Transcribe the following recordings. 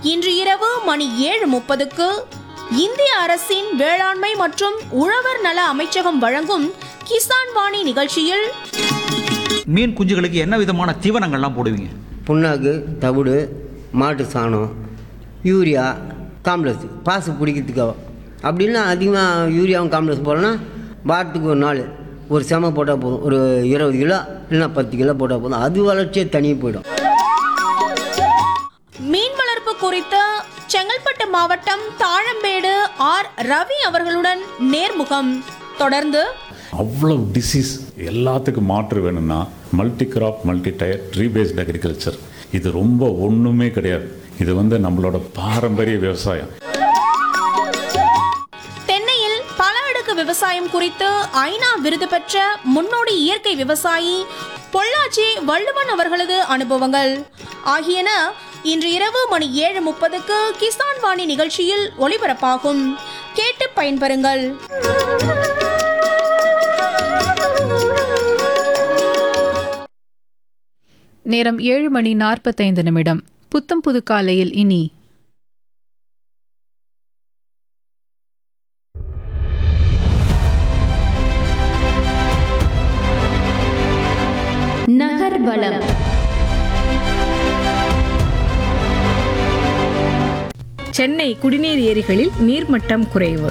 இன்று இரவு மணி ஏழு முப்பதுக்கு இந்திய அரசின் வேளாண்மை மற்றும் உழவர் நல அமைச்சகம் வழங்கும் கிசான் வாணி நிகழ்ச்சியில் மீன் குஞ்சுகளுக்கு என்ன விதமான தீவனங்கள்லாம் போடுவீங்க புண்ணாக்கு தவிடு மாட்டு சாணம் யூரியா காம்ப்ளெக்ஸ் பாசு பிடிக்கிறதுக்காக அப்படின்னா அதிகமாக யூரியாவும் காம்ப்ளெக்ஸ் போடலன்னா வாரத்துக்கு ஒரு நாள் ஒரு செம போட்டால் போதும் ஒரு இருபது கிலோ இல்லைன்னா பத்து கிலோ போட்டால் போதும் அது வளர்ச்சியே தனியாக போயிடும் மீன் வளர்ப்பு குறித்து செங்கல்பட்டு மாவட்டம் தாழம்பேடு ஆர் ரவி அவர்களுடன் நேர்முகம் தொடர்ந்து அவ்வளோ டிசீஸ் எல்லாத்துக்கும் மாற்று வேணும்னா multi crop multi tier tree based agriculture இது ரொம்ப ஒன்றுமே கிடையாது இது வந்து நம்மளோட பாரம்பரிய விவசாயம் தென்னையில் பல அடுக்கு விவசாயம் குறித்து ஐநா விருது பெற்ற முன்னோடி இயற்கை விவசாயி பொள்ளாச்சி வள்ளுவன் அவர்களது அனுபவங்கள் ஆகியன இன்று இரவு மணி ஏழு முப்பதுக்கு கிசான் வாணி நிகழ்ச்சியில் ஒளிபரப்பாகும் கேட்டு பயன்பெறுங்கள் நேரம் ஏழு மணி நாற்பத்தைந்து நிமிடம் புத்தம் புது காலையில் இனி நகர்வலம் சென்னை குடிநீர் ஏரிகளில் நீர்மட்டம் குறைவு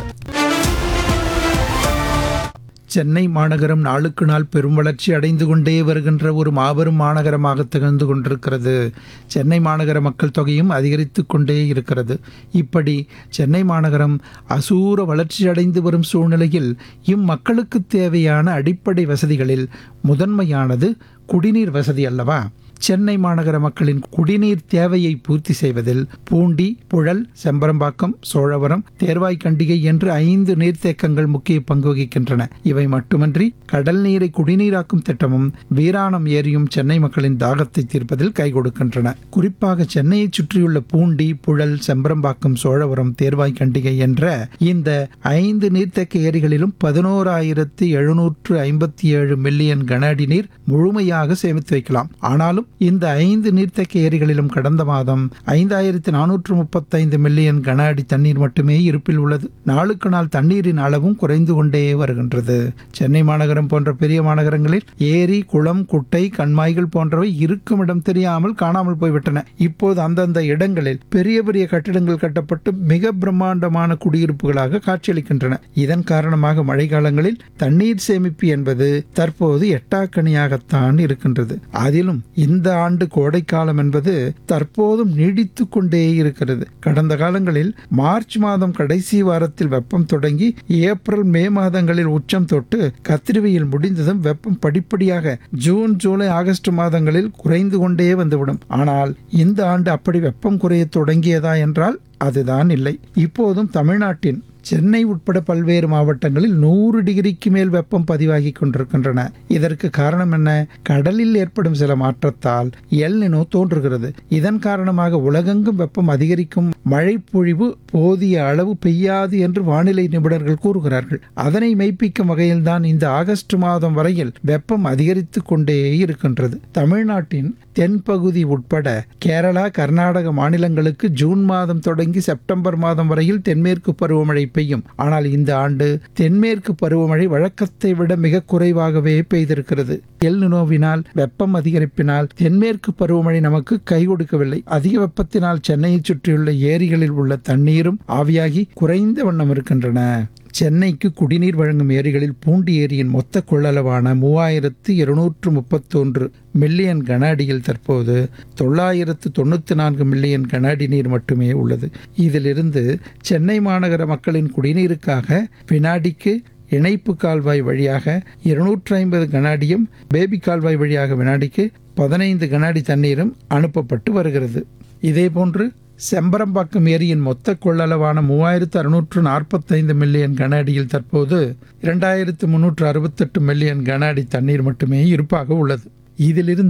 சென்னை மாநகரம் நாளுக்கு நாள் பெரும் வளர்ச்சி அடைந்து கொண்டே வருகின்ற ஒரு மாபெரும் மாநகரமாக திகழ்ந்து கொண்டிருக்கிறது சென்னை மாநகர மக்கள் தொகையும் அதிகரித்து கொண்டே இருக்கிறது இப்படி சென்னை மாநகரம் அசூர வளர்ச்சி அடைந்து வரும் சூழ்நிலையில் இம்மக்களுக்கு தேவையான அடிப்படை வசதிகளில் முதன்மையானது குடிநீர் வசதி அல்லவா சென்னை மாநகர மக்களின் குடிநீர் தேவையை பூர்த்தி செய்வதில் பூண்டி புழல் செம்பரம்பாக்கம் சோழவரம் தேர்வாய்க்கண்டிகை என்று ஐந்து நீர்த்தேக்கங்கள் முக்கிய பங்கு வகிக்கின்றன இவை மட்டுமன்றி கடல் நீரை குடிநீராக்கும் திட்டமும் வீராணம் ஏரியும் சென்னை மக்களின் தாகத்தை தீர்ப்பதில் கை கொடுக்கின்றன குறிப்பாக சென்னையை சுற்றியுள்ள பூண்டி புழல் செம்பரம்பாக்கம் சோழவரம் தேர்வாய்க்கண்டிகை என்ற இந்த ஐந்து நீர்த்தேக்க ஏரிகளிலும் பதினோராயிரத்தி எழுநூற்று ஐம்பத்தி ஏழு மில்லியன் கன அடி நீர் முழுமையாக சேமித்து வைக்கலாம் ஆனாலும் இந்த ஐந்து நீர்த்தேக்க ஏரிகளிலும் கடந்த மாதம் ஐந்தாயிரத்தி நானூற்று முப்பத்தைந்து மில்லியன் கன அடி தண்ணீர் மட்டுமே இருப்பில் உள்ளது நாளுக்கு நாள் தண்ணீரின் அளவும் குறைந்து கொண்டே வருகின்றது சென்னை மாநகரம் போன்ற பெரிய மாநகரங்களில் ஏரி குளம் குட்டை கண்மாய்கள் போன்றவை இருக்கும் இடம் தெரியாமல் காணாமல் போய்விட்டன இப்போது அந்தந்த இடங்களில் பெரிய பெரிய கட்டிடங்கள் கட்டப்பட்டு மிக பிரம்மாண்டமான குடியிருப்புகளாக காட்சியளிக்கின்றன இதன் காரணமாக மழைக்காலங்களில் தண்ணீர் சேமிப்பு என்பது தற்போது எட்டாக்கணியாகத்தான் இருக்கின்றது அதிலும் இந்த ஆண்டு கோடைக்காலம் என்பது தற்போதும் நீடித்து கொண்டே இருக்கிறது கடந்த காலங்களில் மார்ச் மாதம் கடைசி வாரத்தில் வெப்பம் தொடங்கி ஏப்ரல் மே மாதங்களில் உச்சம் தொட்டு கத்திரிவையில் முடிந்ததும் வெப்பம் படிப்படியாக ஜூன் ஜூலை ஆகஸ்ட் மாதங்களில் குறைந்து கொண்டே வந்துவிடும் ஆனால் இந்த ஆண்டு அப்படி வெப்பம் குறைய தொடங்கியதா என்றால் அதுதான் இல்லை இப்போதும் தமிழ்நாட்டின் சென்னை உட்பட பல்வேறு மாவட்டங்களில் நூறு டிகிரிக்கு மேல் வெப்பம் பதிவாகி கொண்டிருக்கின்றன இதற்கு காரணம் என்ன கடலில் ஏற்படும் சில மாற்றத்தால் எல்னினோ தோன்றுகிறது இதன் காரணமாக உலகெங்கும் வெப்பம் அதிகரிக்கும் மழை பொழிவு போதிய அளவு பெய்யாது என்று வானிலை நிபுணர்கள் கூறுகிறார்கள் அதனை மெய்ப்பிக்கும் வகையில்தான் இந்த ஆகஸ்ட் மாதம் வரையில் வெப்பம் அதிகரித்து கொண்டே இருக்கின்றது தமிழ்நாட்டின் தென்பகுதி உட்பட கேரளா கர்நாடக மாநிலங்களுக்கு ஜூன் மாதம் தொடங்கி செப்டம்பர் மாதம் வரையில் தென்மேற்கு பருவமழை பெய்யும் ஆனால் இந்த ஆண்டு தென்மேற்கு பருவமழை வழக்கத்தை விட மிக குறைவாகவே பெய்திருக்கிறது எல் நினோவினால் வெப்பம் அதிகரிப்பினால் தென்மேற்கு பருவமழை நமக்கு கை கொடுக்கவில்லை அதிக வெப்பத்தினால் சென்னையை சுற்றியுள்ள ஏரிகளில் உள்ள தண்ணீரும் ஆவியாகி குறைந்த வண்ணம் இருக்கின்றன சென்னைக்கு குடிநீர் வழங்கும் ஏரிகளில் பூண்டி ஏரியின் மொத்த கொள்ளளவான மூவாயிரத்து இருநூற்று முப்பத்தொன்று மில்லியன் கன அடியில் தற்போது தொள்ளாயிரத்து தொண்ணூற்றி நான்கு மில்லியன் கன அடி நீர் மட்டுமே உள்ளது இதிலிருந்து சென்னை மாநகர மக்களின் குடிநீருக்காக வினாடிக்கு இணைப்பு கால்வாய் வழியாக இருநூற்று ஐம்பது கன அடியும் பேபி கால்வாய் வழியாக வினாடிக்கு பதினைந்து கன அடி தண்ணீரும் அனுப்பப்பட்டு வருகிறது இதேபோன்று செம்பரம்பாக்கம் ஏரியின் மொத்த கொள்ளளவான மூவாயிரத்து அறுநூற்று நாற்பத்தைந்து மில்லியன் கன அடியில் தற்போது இரண்டாயிரத்து முன்னூற்று அறுபத்தெட்டு மில்லியன் கன அடி தண்ணீர் மட்டுமே இருப்பாக உள்ளது இதிலிருந்து